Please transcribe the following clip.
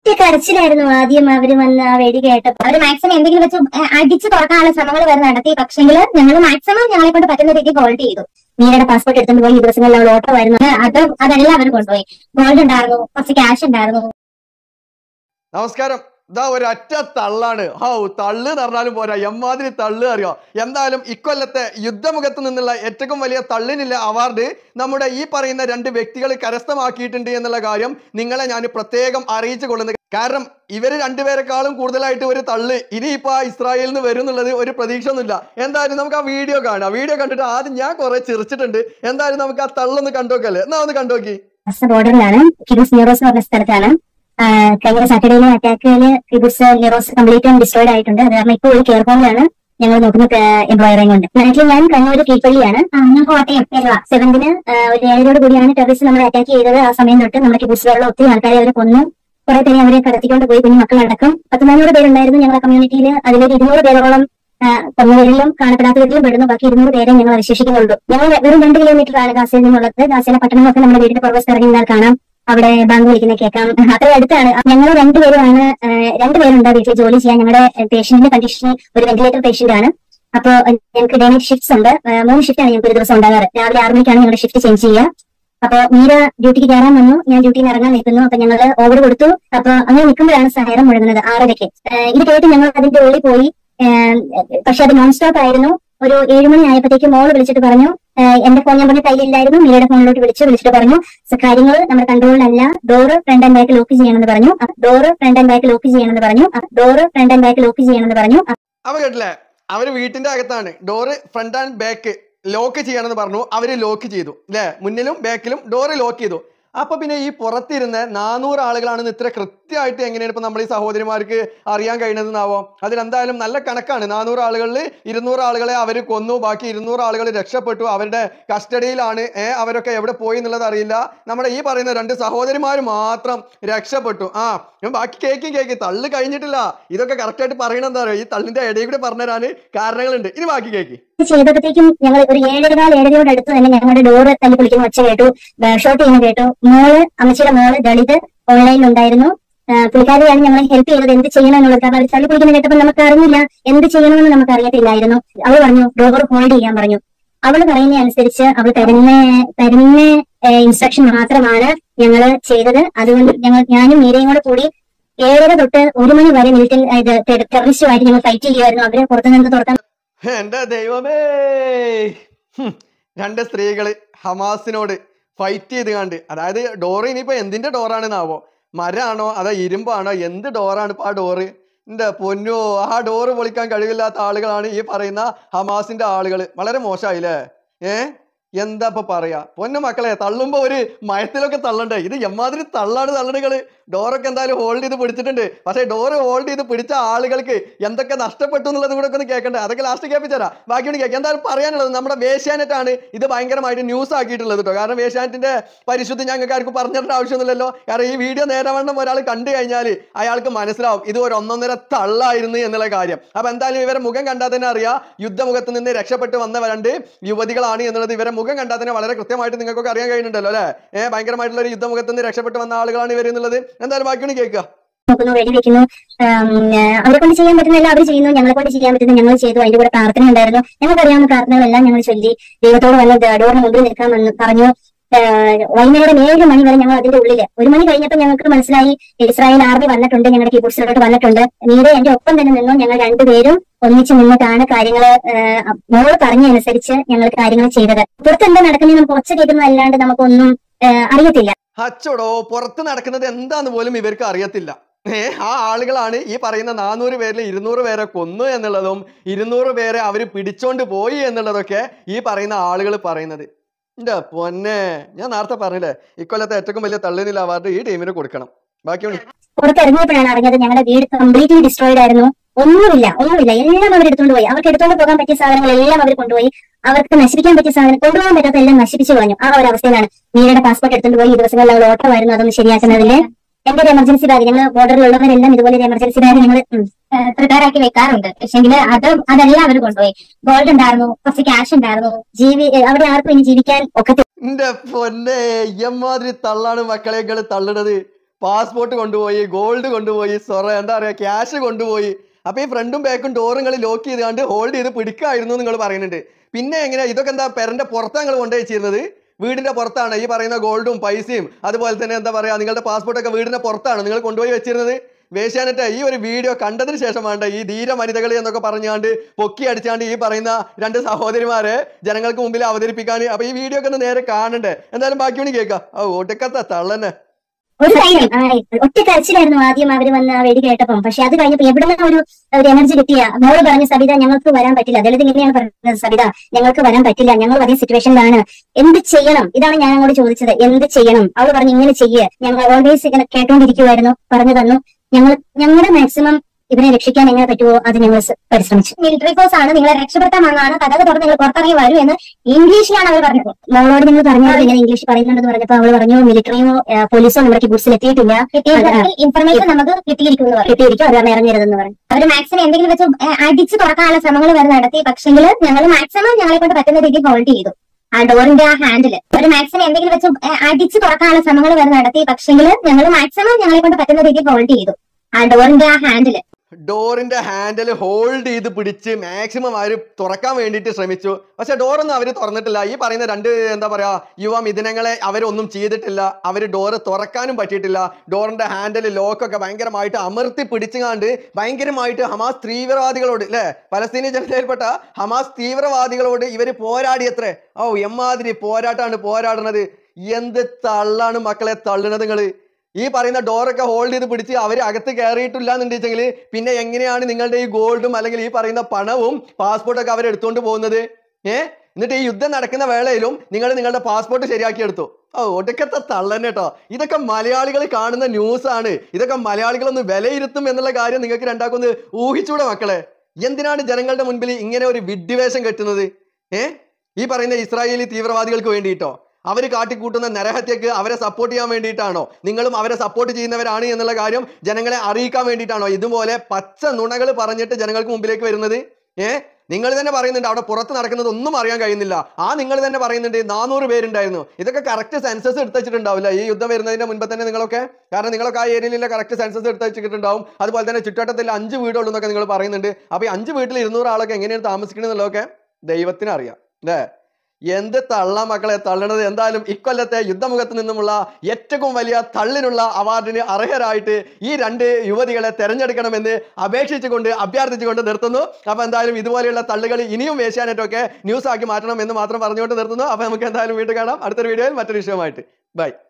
കരച്ചിലായിരുന്നു ആദ്യം അവര് വന്ന് ആ വെടി കേട്ടപ്പോ അവര് മാക്സിമം എന്തെങ്കിലും വെച്ച് ഏഹ്, അടിച്ച് തുറക്കാനുള്ള ശ്രമങ്ങൾ വരെ നടത്തി പക്ഷെങ്കിൽ ഞങ്ങൾ മാക്സിമം ഞങ്ങളെ കൊണ്ട് പറ്റുന്ന രീതിയിൽ ഹോൾഡ് ചെയ്തു മീരയുടെ പാസ്പോർട്ട് എടുത്തുകൊണ്ട് പോയി ഈ ദിവസങ്ങളിൽ അവൾ ഓട്ടോ ആയിരുന്നു അത് അതെല്ലാം അവർ കൊണ്ടുപോയി ഗോൾഡ് ഉണ്ടായിരുന്നു കുറച്ച് ക്യാഷ് ഉണ്ടായിരുന്നു നമസ്കാരം ഇതാ ഒരൊറ്റ തള്ളാണ് ഹൗ തള്ള് എന്ന് പറഞ്ഞാലും പോരാ എമ്മാതിരി തള്ള് അറിയോ എന്തായാലും ഇക്കൊല്ലത്തെ യുദ്ധമുഖത്ത് നിന്നുള്ള ഏറ്റവും വലിയ തള്ളിനില്ല അവാർഡ് നമ്മുടെ ഈ പറയുന്ന രണ്ട് വ്യക്തികൾ കരസ്ഥമാക്കിയിട്ടുണ്ട് എന്നുള്ള കാര്യം നിങ്ങളെ ഞാൻ പ്രത്യേകം അറിയിച്ചു കൊള്ളുന്നത് കാരണം ഇവര് രണ്ടുപേരെക്കാളും കൂടുതലായിട്ട് ഒരു തള്ള് ഇനിയിപ്പോ ആ ഇസ്രായേലിൽ നിന്ന് വരും എന്നുള്ളത് ഒരു പ്രതീക്ഷ ഒന്നുമില്ല എന്തായാലും നമുക്ക് ആ വീഡിയോ കാണാം വീഡിയോ കണ്ടിട്ട് ആദ്യം ഞാൻ കുറെ ചിരിച്ചിട്ടുണ്ട് എന്തായാലും നമുക്ക് ആ തള്ളൊന്ന് കണ്ടോക്കല്ലേ എന്നാ ഒന്ന് കണ്ടോക്കി ബോർഡറിലാണ് കിബുസ് നെറോസ് എന്ന് പറഞ്ഞ സ്ഥലത്താണ് ആഹ് കഴിഞ്ഞ സാറ്റർഡേയിലെ അറ്റാക്കില് കിബുസ് നെറോസ് കംപ്ലീറ്റ് ഡിസ്ട്രോയിഡ് ആയിട്ടുണ്ട് അത് കാരണം ഇപ്പോൾ ഒരു കെയർ ഹോമിലാണ് ഞങ്ങൾ നോക്കുന്ന എംപ്ലോയറേയും കൊണ്ട് നാട്ടിൽ ഞാൻ കണ്ണൂർ കീഴ്പള്ളിയാണ് ഞാൻ കോട്ടയം സെവന്തിന് ഒരു ഏഴരോട് കൂടിയാണ് ടെററിസ്റ്റ് നമ്മളെ അറ്റാക്ക് ചെയ്തത് ആ സമയം തൊട്ട് നമ്മുടെ കിബുസുകളിലെ ഒത്തിരി ആൾക്കാരെ അവരെ കൊന്നു കുറെ പേരെ അവരെ കടത്തിക്കൊണ്ട് പോയി കുഞ്ഞു മക്കളടക്കം പത്ത് നാനൂറ് പേരുണ്ടായിരുന്നു ഞങ്ങളുടെ കമ്മ്യൂണിറ്റിയിൽ അതിലൊരു ഇരുന്നൂറ് പേരോളം കൊന്നവരിലും കാണപ്പെടാത്തവരിലും പെടുന്നു ബാക്കി ഇരുന്നൂറ് പേരെ ഞങ്ങൾ അവശേഷിക്കുന്നുള്ളൂ ഞങ്ങൾ വെറും രണ്ട് കിലോമീറ്റർ ആണ് ഗാസയിൽ നിന്നുള്ളത് ഗാസയിലെ പട്ടണങ്ങളൊക്കെ നമ്മുടെ വീടിന്റെ പുറവശത്ത് ഇറങ്ങി നിന്നാൽ കാണാം അവിടെ ബാങ്ക് വിളിക്കുന്ന കേൾക്കാം അത്ര അടുത്താണ് ഞങ്ങൾ രണ്ടുപേരുമാണ് ഏഹ്, രണ്ടുപേരുണ്ട് വീട്ടിൽ ജോലി ചെയ്യാൻ ഞങ്ങളുടെ പേഷ്യന്റിന്റെ കണ്ടീഷൻ ഒരു വെന്റിലേറ്റർ പേഷ്യന്റ് ആണ് അപ്പോ ഞങ്ങൾക്ക് ഡേ നൈറ്റ് ഷിഫ്റ്റ്സ് ഉണ്ട് ഏഹ്, മൂന്ന് ഷിഫ്റ്റ് ആണ് ഞങ്ങൾക്ക് ഒരു ദിവസം ഉണ്ടാകാറ് രാവിലെ ആറ് മണിക്കാണ് ഞങ്ങളുടെ ഷിഫ്റ്റ് ചേഞ്ച് ചെയ്യുക അപ്പൊ മീര ഡ്യൂട്ടിക്ക് കയറാൻ വന്നു ഞാൻ ഡ്യൂട്ടിയിൽ നിന്ന് ഇറങ്ങാൻ നിൽക്കുന്നു അപ്പൊ ഞങ്ങൾ ഓർഡർ കൊടുത്തു അപ്പൊ അങ്ങനെ നിൽക്കുമ്പോഴാണ് സഹരം മുഴങ്ങുന്നത് ആറരയ്ക്ക് ഏഹ്, ഇത് കേട്ട് ഞങ്ങൾ അതിന്റെ ഉള്ളിൽ പോയി ഏഹ്, പക്ഷെ അത് നോൺ സ്റ്റോപ്പ് ആയിരുന്നു ഒരു ഏഴുമണി ആയപ്പോഴത്തേക്ക് മോള് വിളിച്ചിട്ട് പറഞ്ഞു ഏഹ്, എന്റെ ഫോൺ നമ്പറിന്റെ കയ്യിലില്ലായിരുന്നു മീരയുടെ ഫോണിലോട്ട് വിളിച്ചു വിളിച്ചിട്ട് പറഞ്ഞു കാര്യങ്ങൾ നമ്മുടെ കൺട്രോളിലല്ല door front and back lock ചെയ്യണമെന്ന് പറഞ്ഞു door front and back lock ചെയ്യണമെന്ന് പറഞ്ഞു door front and back lock ചെയ്യണമെന്ന് പറഞ്ഞു അവ കേട്ടില്ലേ അവര് വീട്ടിന്റെ അകത്താണ് door front and back lock ചെയ്യണമെന്ന് പറഞ്ഞു അവര് ലോക്ക് ചെയ്തു അല്ലേ മുന്നിലും ബാക്കിലും ഡോറ് ലോക്ക് ചെയ്തു അപ്പൊ പിന്നെ ഈ പുറത്തിരുന്ന നാനൂറ് ആളുകളാണെന്ന് ഇത്ര കൃത്യമായിട്ട് എങ്ങനെയാണ് ഇപ്പൊ നമ്മൾ ഈ സഹോദരിമാർക്ക് അറിയാൻ കഴിയുന്നതെന്നാവോ അതിലെന്തായാലും നല്ല കണക്കാണ് നാനൂറ് ആളുകളിൽ ഇരുന്നൂറ് ആളുകളെ അവർ കൊന്നു ബാക്കി ഇരുന്നൂറ് ആളുകൾ രക്ഷപ്പെട്ടു അവരുടെ കസ്റ്റഡിയിലാണ് ഏ അവരൊക്കെ എവിടെ പോയി എന്നുള്ളത് അറിയില്ല നമ്മുടെ ഈ പറയുന്ന രണ്ട് സഹോദരിമാർ മാത്രം രക്ഷപ്പെട്ടു ആ ഞാൻ ബാക്കി കേക്കും കേക്ക് തള്ളു കഴിഞ്ഞിട്ടില്ല ഇതൊക്കെ കറക്റ്റ് ആയിട്ട് പറയണത് എന്താ പറയുക ഈ തള്ളിന്റെ ഇടയിൽ കൂടെ പറഞ്ഞുതരാന് കാരണങ്ങളുണ്ട് ഇനി ബാക്കി കേക്ക് ഇത് ചെയ്തപ്പോഴത്തേക്കും ഞങ്ങൾ ഒരു ഏഴരകാൽ ഏഴരയോട് അടുത്ത് തന്നെ ഞങ്ങളുടെ ഡോറ് തല്ലി പൊളിക്കുന്ന ഒച്ച കേട്ടു ഷോട്ട് ചെയ്യുന്ന കേട്ടു മോള് അമ്മച്ചിയുടെ മോള് ദളിത് ഓൺലൈനിൽ ഉണ്ടായിരുന്നു ആഹ് പുള്ളിക്കാരിയാണ് ഞങ്ങളെ ഹെൽപ്പ് ചെയ്തത് എന്ത് ചെയ്യണം എന്നുള്ളത് കാരണം അവർ തല്ലി പൊളിക്കുന്ന കേട്ടപ്പോൾ നമുക്ക് അറിഞ്ഞില്ല എന്ത് ചെയ്യണമെന്ന് നമുക്ക് അറിയത്തില്ലായിരുന്നു അവൾ പറഞ്ഞു ഡോർ ഹോൾഡ് ചെയ്യാൻ പറഞ്ഞു അവൾ പറയുന്ന അനുസരിച്ച് അവൾ തരുന്ന തരുന്ന ഇൻസ്ട്രക്ഷൻ മാത്രമാണ് ഞങ്ങൾ ചെയ്തത് അതുകൊണ്ട് ഞങ്ങൾ ഞാനും മീരയും കൂടെ കൂടി ഏഴര തൊട്ട് ഒരു മണി വരെ മിലിറ്റൻ ഇത് ടെററിസ്റ്റുമായിട്ട് ഞങ്ങൾ ഫൈറ്റ് ചെയ്യുമായിരുന്നു അവരെ പുറത്തുനിന്ന് തുറക്കാൻ എന്റെ ദൈവമേ ഹും. രണ്ട് സ്ത്രീകള് ഹമാസിനോട് ഫൈറ്റ് ചെയ്ത് കണ്ട് അതായത് ഡോറ് ഇനിയിപ്പോ എന്തിന്റെ ഡോറാണെന്നാവോ മരാണോ അതോ ഇരുമ്പാണോ എന്ത് ഡോറാണ് ഇപ്പൊ ആ ഡോറ് എന്റെ പൊന്നോ ആ ഡോറ് പൊളിക്കാൻ കഴിവില്ലാത്ത ആളുകളാണ് ഈ പറയുന്ന ഹമാസിന്റെ ആളുകൾ വളരെ മോശമായില്ലേ ഏ എന്താ ഇപ്പൊ പറയാ പൊന്നു മക്കളെ തള്ളുമ്പോ ഒരു മയത്തിലൊക്കെ തള്ളണ്ടേ ഇത് എമ്മാതിരി തള്ളാണ് തള്ളണുകള് ഡോറൊക്കെ എന്തായാലും ഹോൾഡ് ചെയ്ത് പിടിച്ചിട്ടുണ്ട് പക്ഷേ ഡോറ് ഹോൾഡ് ചെയ്ത് പിടിച്ച ആളുകൾക്ക് എന്തൊക്കെ നഷ്ടപ്പെട്ടു എന്നുള്ളത് കൂടെ ഒക്കെ ഒന്ന് കേൾക്കണ്ടേ അതൊക്കെ ലാസ്റ്റ് കേൾപ്പിച്ചരാ ബാക്കിയോട് കേൾക്കാം എന്തായാലും പറയാനുള്ളത് നമ്മുടെ വേഷ്യാനെറ്റ് ആണ് ഇത് ഭയങ്കരമായിട്ട് ന്യൂസ് ആക്കിയിട്ടുള്ളത് കേട്ടോ കാരണം വേഷ്യാനെറ്റിന്റെ പരിശുദ്ധി ഞങ്ങൾക്ക് ആർക്കും പറഞ്ഞു തരേണ്ട ആവശ്യമൊന്നുമില്ലല്ലോ കാരണം ഈ വീഡിയോ നേരവണ്ണം ഒരാൾ കണ്ടു കഴിഞ്ഞാൽ അയാൾക്ക് മനസ്സിലാവും ഇത് ഒരു ഒന്നൊന്നര തള്ളായിരുന്നു എന്നുള്ള കാര്യം അപ്പൊ എന്തായാലും ഇവരെ മുഖം കണ്ടാൽ തന്നെ അറിയാം യുദ്ധമുഖത്ത് നിന്ന് രക്ഷപ്പെട്ട് വന്ന രണ്ട് യുവതികളാണ് എന്നുള്ളത് ഇവരെ മുഖം കണ്ടാൽ തന്നെ വളരെ കൃത്യമായിട്ട് നിങ്ങൾക്കൊക്കെ അറിയാൻ കഴിയുന്നുണ്ടല്ലോ അല്ലേ ഏഹ് ഭയങ്കരമായിട്ടുള്ള ഒരു യുദ്ധമുഖത്ത് നിന്ന് രക്ഷപ്പെട്ട് വന്ന ആളുകളാണ് ഇവർ എന്നുള്ളത് എന്തായാലും ബാക്കിയാണ് കേൾക്കുക നോക്കുന്നു വെടിവെക്കുന്നു ആം, ആ, അവരെ കൊണ്ട് ചെയ്യാൻ പറ്റുന്നില്ല അവർ ചെയ്യുന്നു ഞങ്ങളെ കൊണ്ട് ചെയ്യാൻ പറ്റുന്ന ഞങ്ങൾ ചെയ്തു അതിന്റെ കൂടെ പ്രാർത്ഥന ഉണ്ടായിരുന്നു ഞങ്ങൾക്ക് അറിയാവുന്ന പ്രാർത്ഥനകളെല്ലാം ഞങ്ങൾ ചൊല്ലി ദൈവത്തോട് വന്ന് ഡോറിന് മുമ്പിൽ നിൽക്കാൻ വന്ന് പറഞ്ഞു ആ, വൈകുന്നേരം ഏഴ് മണി വരെ ഞങ്ങൾ അതിന്റെ ഉള്ളില് ഒരു മണി കഴിഞ്ഞപ്പോൾ ഞങ്ങൾക്ക് മനസ്സിലായി ഇസ്രായേൽ ആർമി വന്നിട്ടുണ്ട് ഞങ്ങളുടെ കീബോർഡ്സിലോട്ട് വന്നിട്ടുണ്ട് നീരെ എന്റെ ഒപ്പം തന്നെ നിന്നു ഞങ്ങൾ രണ്ടുപേരും ഒന്നിച്ച് നിന്നിട്ടാണ് കാര്യങ്ങള് ആ, മോള് പറഞ്ഞതനുസരിച്ച് ഞങ്ങൾ കാര്യങ്ങൾ ചെയ്തത് പുറത്ത് എന്താ നടക്കുന്നത് നമുക്ക് ഒച്ച കേൾക്കുന്നതല്ലാണ്ട് നമുക്കൊന്നും ആ, അറിയത്തില്ല അച്ചോടോ പുറത്ത് നടക്കുന്നത് എന്താന്ന് പോലും ഇവർക്ക് അറിയത്തില്ല ഏ ആ ആളുകളാണ് ഈ പറയുന്ന നാനൂറ് പേരിൽ ഇരുന്നൂറ് പേരെ കൊന്നു എന്നുള്ളതും ഇരുന്നൂറ് പേരെ അവർ പിടിച്ചോണ്ട് പോയി എന്നുള്ളതൊക്കെ ഈ പറയുന്ന ആളുകൾ പറയുന്നത് എന്റെ പൊന്നെ ഞാൻ നേരത്തെ പറഞ്ഞില്ലേ ഇക്കൊല്ലത്തെ ഏറ്റവും വലിയ തള്ളിനില അവാർഡ് ഈ ടീമിന് കൊടുക്കണം ബാക്കി പുറത്തിറങ്ങിയപ്പോഴാണ് അറിഞ്ഞത് ഞങ്ങളുടെ വീട് കംപ്ലീറ്റ്ലി ഡിസ്ട്രോയിഡ് ആയിരുന്നു ഒന്നുമില്ല ഒന്നുമില്ല എല്ലാം അവർ എടുത്തുകൊണ്ട് പോയി അവർക്ക് എടുത്തുകൊണ്ട് പോകാൻ പറ്റിയ സാധനങ്ങൾ എല്ലാം അവർ കൊണ്ടുപോയി അവർക്ക് നശിപ്പിക്കാൻ പറ്റിയ സാധനം കൊണ്ടുപോകാൻ പറ്റാത്ത എല്ലാം നശിപ്പിച്ചു കളഞ്ഞു ആ ഒരു അവസ്ഥയിലാണ് മീരയുടെ പാസ്പോർട്ട് എടുത്തുകൊണ്ട് പോയി ഈ ദിവസങ്ങളിൽ അവൾ ഓട്ടോ ആയിരുന്നു അതൊന്ന് ശരിയാക്കുന്നതില് എന്റെ ഒരു എമർജൻസി ബാഗ് ഞങ്ങൾ ബോർഡറിലുള്ളവരെല്ലാം ഇതുപോലെ ഒരു എമർജൻസി ബാഗ് ഞങ്ങൾ പ്രിപ്പയർ ആക്കി വെക്കാറുണ്ട് പക്ഷെങ്കിൽ അത് അതെല്ലാം അവർ കൊണ്ടുപോയി ഗോൾഡ് ഉണ്ടായിരുന്നു കുറച്ച് ക്യാഷ് ഉണ്ടായിരുന്നു ജീവി അവിടെ ആർക്കും ഇനി ജീവിക്കാൻ ഒക്കെ എന്റെ പൊന്നെ എമ്മാതിരി തള്ളാണ് മക്കളെകൾ തള്ളുന്നത് പാസ്പോർട്ട് കൊണ്ടുപോയി ഗോൾഡ് കൊണ്ടുപോയി സ്വർണ്ണ എന്താ പറയാ ക്യാഷ് കൊണ്ടുപോയി അപ്പൊ ഈ ഫ്രണ്ടും ബാക്കും ഡോറുകൾ ലോക്ക് ചെയ്താണ്ട് ഹോൾഡ് ചെയ്ത് പിടിക്കായിരുന്നു നിങ്ങൾ പറയുന്നുണ്ട് പിന്നെ എങ്ങനെ ഇതൊക്കെ എന്താ പെരന്റെ പുറത്താണ് നിങ്ങൾ കൊണ്ടുപോയി വെച്ചിരുന്നത് വീടിന്റെ പുറത്താണ് ഈ പറയുന്ന ഗോൾഡും പൈസയും അതുപോലെ തന്നെ എന്താ പറയാ നിങ്ങളുടെ പാസ്പോർട്ട് ഒക്കെ വീടിന്റെ പുറത്താണ് നിങ്ങൾ കൊണ്ടുപോയി വെച്ചിരുന്നത് വേശ്യാനെറ്റ് ഈ ഒരു വീഡിയോ കണ്ടതിന് ശേഷം വേണ്ട ഈ ധീര വനിതകൾ എന്നൊക്കെ പറഞ്ഞാണ്ട് പൊക്കി അടിച്ചാണ്ട് ഈ പറയുന്ന രണ്ട് സഹോദരിമാരെ ജനങ്ങൾക്ക് മുമ്പിൽ അവതരിപ്പിക്കാൻ അപ്പൊ ഈ വീഡിയോ ഒക്കെ ഒന്ന് നേരെ കാണണ്ടേ എന്തായാലും ബാക്കി വേണി കേൾക്കാം ഓ ഒടുക്കത്തെ തള്ളന്നെ ഒരു ധൈര്യം ആ, ഒറ്റ കരച്ചിലായിരുന്നു ആദ്യം അവര് വന്ന് ആ വെടി കേട്ടപ്പം പക്ഷെ അത് കഴിഞ്ഞപ്പോ എവിടെ നിന്ന് ഒരു ഒരു എനർജി കിട്ടിയ മോള് പറഞ്ഞു സബിത ഞങ്ങൾക്ക് വരാൻ പറ്റില്ല ദളിത് ഇങ്ങനെയാണ് പറഞ്ഞത് സബിത ഞങ്ങൾക്ക് വരാൻ പറ്റില്ല ഞങ്ങൾ അതേ സിറ്റുവേഷനിലാണ് എന്ത് ചെയ്യണം ഇതാണ് ഞാൻ അങ്ങോട്ട് ചോദിച്ചത് എന്ത് ചെയ്യണം അവള് പറഞ്ഞു ഇങ്ങനെ ചെയ്യ് ഞങ്ങൾ ഓൾവേസ് ഇങ്ങനെ കേട്ടോണ്ടിരിക്കുവായിരുന്നു പറഞ്ഞു തന്നു ഞങ്ങൾ ഞങ്ങളുടെ മാക്സിമം ഇവരെ രക്ഷിക്കാൻ എങ്ങനെ പറ്റുമോ അത് ഞങ്ങൾ സ- പരിശ്രമിച്ചു മിലിറ്ററി ഫോഴ്സ് ആണ് നിങ്ങളെ രക്ഷപ്പെടുത്താൻ വന്നതാണ് കഥക തുറന്ന് നിങ്ങൾ പുറത്തിറങ്ങി വരൂ എന്ന് ഇംഗ്ലീഷിലാണ് അവർ പറഞ്ഞത് മോളോട് നിങ്ങൾ പറഞ്ഞത് ഇങ്ങനെ ഇംഗ്ലീഷ് പറയുന്നുണ്ടെന്ന് പറഞ്ഞപ്പോ അവൾ പറഞ്ഞു മിലിറ്ററിയോ പോലീസോ നമ്മുടെ കിബൂട്ട്സിൽ എത്തിയിട്ടില്ല ഇൻഫർമേഷൻ നമുക്ക് കിട്ടിയിരിക്കുന്നു കിട്ടിയിരിക്കും അത് കാരണം ഇറങ്ങരുതെന്ന് പറഞ്ഞു അവർ മാക്സിമം എന്തെങ്കിലും വെച്ച് അടിച്ച് തുറക്കാനുള്ള ശ്രമങ്ങൾ വരെ നടത്തി പക്ഷെങ്കിൽ ഞങ്ങൾ മാക്സിമം ഞങ്ങളെ കൊണ്ട് പറ്റുന്ന രീതിയിൽ ഹോൾഡ് ചെയ്തു ആ ഡോറിന്റെ ആ ഹാൻഡില് ഒരു മാക്സിമം എന്തെങ്കിലും വെച്ച് അടിച്ച് തുറക്കാനുള്ള ശ്രമങ്ങൾ വരെ നടത്തി പക്ഷെങ്കിൽ ഞങ്ങൾ മാക്സിമം ഞങ്ങളെ കൊണ്ട് പറ്റുന്ന രീതിയിൽ ഹോൾഡ് ചെയ്തു ആ ഡോറിന്റെ ആ ഹാൻഡില് ഡോറിന്റെ ഹാൻഡിൽ ഹോൾഡ് ചെയ്ത് പിടിച്ച് മാക്സിമം അവർ തുറക്കാൻ വേണ്ടിയിട്ട് ശ്രമിച്ചു പക്ഷെ ഡോറൊന്നും അവർ തുറന്നിട്ടില്ല ഈ പറയുന്ന രണ്ട് എന്താ പറയാ യുവ മിഥുനങ്ങളെ അവരൊന്നും ചെയ്തിട്ടില്ല അവർ ഡോറ് തുറക്കാനും പറ്റിയിട്ടില്ല ഡോറിന്റെ ഹാൻഡിൽ ലോക്കൊക്കെ ഭയങ്കരമായിട്ട് അമർത്തി പിടിച്ചുകാണ്ട് ഭയങ്കരമായിട്ട് ഹമാസ് തീവ്രവാദികളോട് അല്ലെ പലസ്തീനി ജനതയിൽപ്പെട്ട ഹമാസ് തീവ്രവാദികളോട് ഇവർ പോരാടിയത്രേ ഓ എമ്മാതിരി പോരാട്ടാണ് പോരാടുന്നത് എന്ത് തള്ളാണ് മക്കളെ തള്ളുന്നത് നിങ്ങള് ഈ പറയുന്ന ഡോറൊക്കെ ഹോൾഡ് ചെയ്ത് പിടിച്ച് അവർ അകത്ത് കയറിയിട്ടില്ല എന്നുണ്ടെങ്കിൽ പിന്നെ എങ്ങനെയാണ് നിങ്ങളുടെ ഈ ഗോൾഡും അല്ലെങ്കിൽ ഈ പറയുന്ന പണവും പാസ്പോർട്ടൊക്കെ അവർ എടുത്തുകൊണ്ട് പോകുന്നത് ഏ എന്നിട്ട് ഈ യുദ്ധം നടക്കുന്ന വേളയിലും നിങ്ങൾ നിങ്ങളുടെ പാസ്പോർട്ട് ശരിയാക്കി എടുത്തു ഓ ഒടുക്കത്തെ തള്ളൻ കേട്ടോ ഇതൊക്കെ മലയാളികൾ കാണുന്ന ന്യൂസ് ആണ് ഇതൊക്കെ മലയാളികളൊന്ന് വിലയിരുത്തും എന്നുള്ള കാര്യം നിങ്ങൾക്ക് രണ്ടാക്കൊന്ന് ഊഹിച്ചൂടെ മക്കളെ എന്തിനാണ് ജനങ്ങളുടെ മുൻപിൽ ഇങ്ങനെ ഒരു വിഡ്ഢിവേഷം കെട്ടുന്നത് ഏ ഈ പറയുന്ന ഇസ്രായേലി തീവ്രവാദികൾക്ക് വേണ്ടിയിട്ടോ അവർ കാട്ടിക്കൂട്ടുന്ന നരഹത്യക്ക് അവരെ സപ്പോർട്ട് ചെയ്യാൻ വേണ്ടിയിട്ടാണോ നിങ്ങളും അവരെ സപ്പോർട്ട് ചെയ്യുന്നവരാണ് എന്നുള്ള കാര്യം ജനങ്ങളെ അറിയിക്കാൻ വേണ്ടിയിട്ടാണോ ഇതുപോലെ പച്ച നുണകൾ പറഞ്ഞിട്ട് ജനങ്ങൾക്ക് മുമ്പിലേക്ക് വരുന്നത് ഏ നിങ്ങൾ തന്നെ പറയുന്നുണ്ട് അവിടെ പുറത്ത് നടക്കുന്നത് ഒന്നും അറിയാൻ കഴിയുന്നില്ല ആ നിങ്ങൾ തന്നെ പറയുന്നുണ്ട് നാനൂറ് പേരുണ്ടായിരുന്നു ഇതൊക്കെ കറക്റ്റ് സെൻസസ് എടുത്ത് വെച്ചിട്ടുണ്ടാവില്ല ഈ യുദ്ധം വരുന്നതിന്റെ മുൻപ് തന്നെ നിങ്ങളൊക്കെ കാരണം നിങ്ങളൊക്കെ ആ ഏരിയയിലെ കറക്റ്റ് സെൻസസ് എടുത്ത് വെച്ചിട്ടുണ്ടാവും അതുപോലെ തന്നെ ചുറ്റുവട്ടത്തിൽ അഞ്ച് വീടുള്ളൂ എന്നൊക്കെ നിങ്ങൾ പറയുന്നുണ്ട് അപ്പൊ ഈ അഞ്ച് വീട്ടിൽ ഇരുന്നൂറ് ആളൊക്കെ എങ്ങനെയാണ് താമസിക്കണമെന്നുള്ളതൊക്കെ ദൈവത്തിന് അറിയാം അല്ലേ എന്ത് തള്ള മക്കളെ തള്ളണത് എന്തായാലും ഇക്കൊല്ലത്തെ യുദ്ധമുഖത്ത് നിന്നുമുള്ള ഏറ്റവും വലിയ തള്ളിനുള്ള അവാർഡിന് അർഹരായിട്ട് ഈ രണ്ട് യുവതികളെ തെരഞ്ഞെടുക്കണമെന്ന് അപേക്ഷിച്ചുകൊണ്ട് അഭ്യർത്ഥിച്ചുകൊണ്ട് നിർത്തുന്നു അപ്പൊ എന്തായാലും ഇതുപോലെയുള്ള തള്ളുകൾ ഇനിയും ഏഷ്യാനെറ്റൊക്കെ ന്യൂസ് ആക്കി മാറ്റണം എന്ന് മാത്രം പറഞ്ഞുകൊണ്ട് നിർത്തുന്നു അപ്പൊ നമുക്ക് എന്തായാലും വീണ്ടും കാണാം അടുത്തൊരു വീഡിയോയിൽ മറ്റൊരു വിഷയമായിട്ട് ബൈ